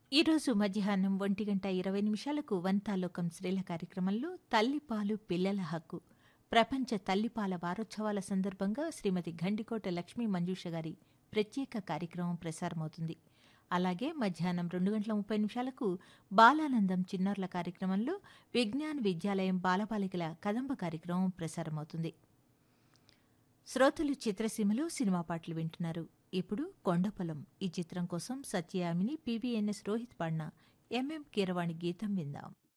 ఈరోజు మధ్యాహ్నం ఒంటి గంట ఇరవై నిమిషాలకు వంతాలోకం స్త్రీల కార్యక్రమంలో తల్లిపాలు పిల్లల హక్కు ప్రపంచ తల్లిపాల వారోత్సవాల సందర్భంగా శ్రీమతి గండికోట లక్ష్మీ మంజూష గారి ప్రత్యేక కార్యక్రమం ప్రసారమవుతుంది అలాగే మధ్యాహ్నం రెండు గంటల ముప్పై నిమిషాలకు బాలానందం చిన్నారుల కార్యక్రమంలో విజ్ఞాన్ విద్యాలయం బాలబాలికల కదంబ కార్యక్రమం ప్రసారమవుతుంది శ్రోతలు చిత్రసీమలో సినిమా పాటలు వింటున్నారు ఇప్పుడు కొండపొలం ఈ చిత్రం కోసం సత్యయామిని పివిఎన్ఎస్ రోహిత్ పాడిన ఎంఎం కీరవాణి గీతం విందాం